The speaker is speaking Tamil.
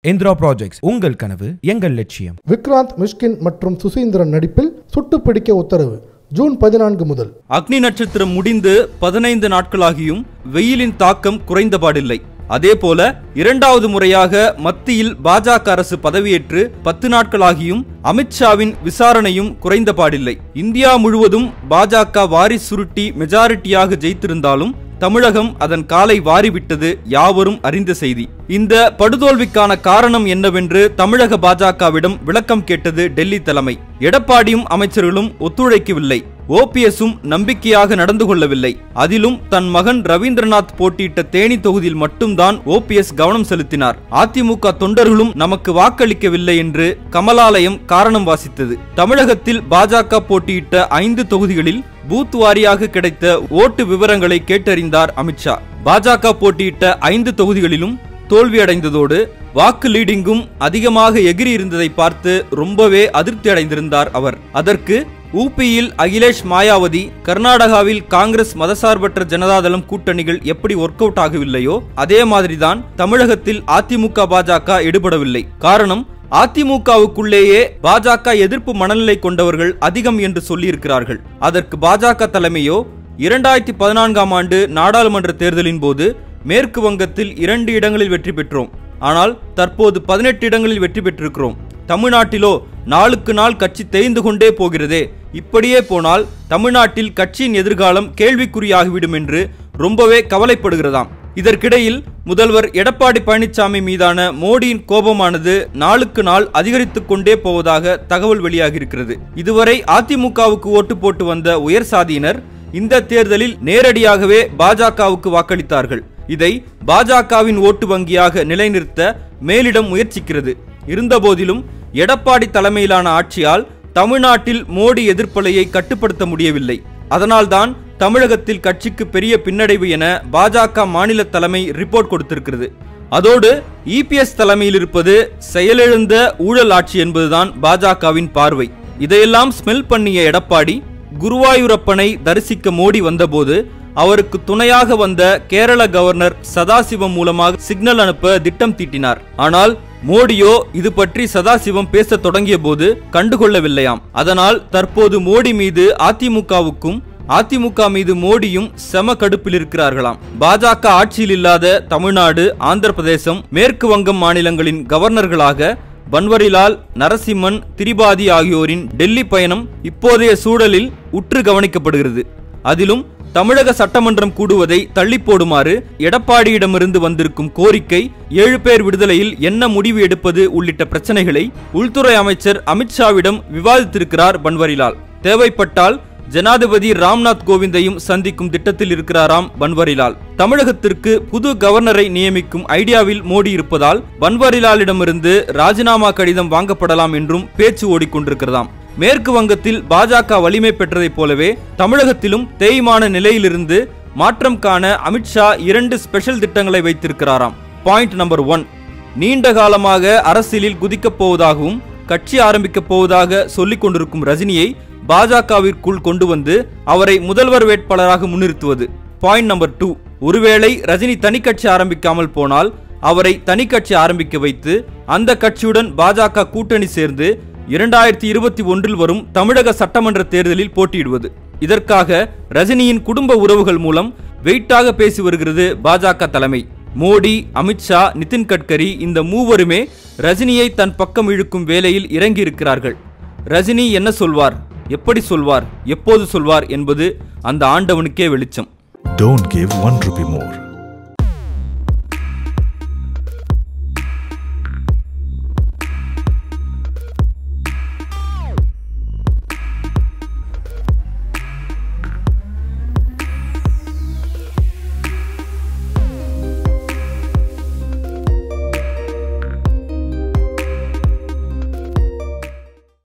இந்திரா ப்ராஜெக்ட்ஸ் உங்கள் கனவு எங்கள் லட்சியம் விக்ராந்த் மிஷ்கின் மற்றும் சுசீந்திரன் நடிப்பில் சுட்டுப்பிடிக்க உத்தரவு ஜூன் பதினான்கு முதல் அக்னி நட்சத்திரம் முடிந்து பதினைந்து நாட்களாகியும் வெயிலின் தாக்கம் குறைந்தபாடில்லை அதேபோல இரண்டாவது முறையாக மத்தியில் பாஜக அரசு பதவியேற்று பத்து நாட்களாகியும் அமித்ஷாவின் விசாரணையும் குறைந்தபாடில்லை இந்தியா முழுவதும் பாஜக வாரி சுருட்டி மெஜாரிட்டியாக ஜெயித்திருந்தாலும் தமிழகம் அதன் காலை வாரிவிட்டது யாவரும் அறிந்த செய்தி இந்த படுதோல்விக்கான காரணம் என்னவென்று தமிழக பாஜகவிடம் விளக்கம் கேட்டது டெல்லி தலைமை எடப்பாடியும் அமைச்சர்களும் ஒத்துழைக்கவில்லை ஓபிஎஸும் நம்பிக்கையாக நடந்து கொள்ளவில்லை அதிலும் தன் மகன் ரவீந்திரநாத் போட்டியிட்ட தேனி தொகுதியில் மட்டும்தான் ஓபிஎஸ் கவனம் செலுத்தினார் அதிமுக தொண்டர்களும் நமக்கு வாக்களிக்கவில்லை என்று கமலாலயம் காரணம் வாசித்தது தமிழகத்தில் பாஜக போட்டியிட்ட ஐந்து தொகுதிகளில் பூத் வாரியாக கிடைத்த ஓட்டு விவரங்களை கேட்டறிந்தார் அமித்ஷா பாஜக போட்டியிட்ட ஐந்து தொகுதிகளிலும் தோல்வியடைந்ததோடு வாக்கு லீடிங்கும் அதிகமாக எகிரி இருந்ததை பார்த்து ரொம்பவே அதிருப்தி அடைந்திருந்தார் அவர் அதற்கு ஊபியில் அகிலேஷ் மாயாவதி கர்நாடகாவில் காங்கிரஸ் மதசார்பற்ற ஜனதாதளம் கூட்டணிகள் எப்படி ஒர்க் அவுட் ஆகவில்லையோ அதே மாதிரிதான் தமிழகத்தில் அதிமுக பாஜக எடுபடவில்லை காரணம் அதிமுகவுக்குள்ளேயே பாஜக எதிர்ப்பு மனநிலை கொண்டவர்கள் அதிகம் என்று சொல்லியிருக்கிறார்கள் அதற்கு பாஜக தலைமையோ இரண்டாயிரத்தி பதினான்காம் ஆண்டு நாடாளுமன்ற தேர்தலின் போது மேற்கு வங்கத்தில் இரண்டு இடங்களில் வெற்றி பெற்றோம் ஆனால் தற்போது பதினெட்டு இடங்களில் வெற்றி பெற்றிருக்கிறோம் தமிழ்நாட்டிலோ நாளுக்கு நாள் கட்சி தேய்ந்து கொண்டே போகிறதே இப்படியே போனால் தமிழ்நாட்டில் கட்சியின் எதிர்காலம் கேள்விக்குறியாகிவிடும் என்று ரொம்பவே கவலைப்படுகிறதாம் இதற்கிடையில் முதல்வர் எடப்பாடி பழனிசாமி மீதான மோடியின் கோபமானது நாளுக்கு நாள் அதிகரித்துக் கொண்டே போவதாக தகவல் வெளியாகியிருக்கிறது இதுவரை அதிமுகவுக்கு ஓட்டு போட்டு வந்த உயர் சாதியினர் இந்த தேர்தலில் நேரடியாகவே பாஜகவுக்கு வாக்களித்தார்கள் இதை பாஜகவின் ஓட்டு வங்கியாக நிலைநிறுத்த மேலிடம் முயற்சிக்கிறது இருந்தபோதிலும் எடப்பாடி தலைமையிலான ஆட்சியால் தமிழ்நாட்டில் மோடி எதிர்ப்பலையை கட்டுப்படுத்த முடியவில்லை அதனால்தான் தமிழகத்தில் கட்சிக்கு பெரிய பின்னடைவு என பாஜக மாநில தலைமை ரிப்போர்ட் கொடுத்திருக்கிறது அதோடு இபிஎஸ் தலைமையில் இருப்பது செயலிழந்த ஊழல் ஆட்சி என்பதுதான் பாஜகவின் பார்வை இதையெல்லாம் ஸ்மெல் பண்ணிய எடப்பாடி குருவாயூரப்பனை தரிசிக்க மோடி வந்தபோது அவருக்கு துணையாக வந்த கேரள கவர்னர் சதாசிவம் மூலமாக சிக்னல் அனுப்ப திட்டம் தீட்டினார் ஆனால் மோடியோ இது பற்றி சதாசிவம் பேச தொடங்கிய போது கண்டுகொள்ளவில்லையாம் அதனால் தற்போது மோடி மீது அதிமுகவுக்கும் அதிமுக மீது மோடியும் செம கடுப்பில் இருக்கிறார்களாம் பாஜக ஆட்சியில் இல்லாத தமிழ்நாடு ஆந்திர பிரதேசம் மேற்கு வங்கம் மாநிலங்களின் கவர்னர்களாக பன்வரிலால் நரசிம்மன் திரிபாதி ஆகியோரின் டெல்லி பயணம் இப்போதைய சூழலில் உற்று கவனிக்கப்படுகிறது அதிலும் தமிழக சட்டமன்றம் கூடுவதை தள்ளி போடுமாறு எடப்பாடியிடமிருந்து வந்திருக்கும் கோரிக்கை ஏழு பேர் விடுதலையில் என்ன முடிவு எடுப்பது உள்ளிட்ட பிரச்சனைகளை உள்துறை அமைச்சர் அமித்ஷாவிடம் விவாதித்திருக்கிறார் பன்வரிலால் தேவைப்பட்டால் ஜனாதிபதி ராம்நாத் கோவிந்தையும் சந்திக்கும் திட்டத்தில் இருக்கிறாராம் பன்வரிலால் தமிழகத்திற்கு புது கவர்னரை நியமிக்கும் ஐடியாவில் மோடி இருப்பதால் பன்வரிலாலிடமிருந்து ராஜினாமா கடிதம் வாங்கப்படலாம் என்றும் பேச்சு ஓடிக்கொண்டிருக்கிறதாம் மேற்கு வங்கத்தில் பாஜக வலிமை பெற்றதைப் போலவே தமிழகத்திலும் தேய்மான நிலையிலிருந்து மாற்றம் காண அமித்ஷா இரண்டு ஸ்பெஷல் திட்டங்களை வைத்திருக்கிறாராம் பாயிண்ட் நம்பர் ஒன் நீண்ட காலமாக அரசியலில் குதிக்கப் போவதாகவும் கட்சி ஆரம்பிக்கப் போவதாக சொல்லிக் கொண்டிருக்கும் ரஜினியை பாஜகவிற்குள் கொண்டு வந்து அவரை முதல்வர் வேட்பாளராக முன்னிறுத்துவது பாயிண்ட் நம்பர் டூ ஒருவேளை ரஜினி தனி கட்சி ஆரம்பிக்காமல் போனால் அவரை தனி கட்சி ஆரம்பிக்க வைத்து அந்த கட்சியுடன் பாஜக கூட்டணி சேர்ந்து இரண்டாயிரத்தி இருபத்தி ஒன்றில் வரும் தமிழக சட்டமன்ற தேர்தலில் போட்டியிடுவது இதற்காக ரஜினியின் குடும்ப உறவுகள் மூலம் வெயிட்டாக பேசி வருகிறது பாஜக தலைமை மோடி அமித்ஷா நிதின் கட்கரி இந்த மூவருமே ரஜினியை தன் பக்கம் இழுக்கும் வேலையில் இறங்கி இருக்கிறார்கள் ரஜினி என்ன சொல்வார் எப்படி சொல்வார் எப்போது சொல்வார் என்பது அந்த ஆண்டவனுக்கே வெளிச்சம் Don't give one rupee more.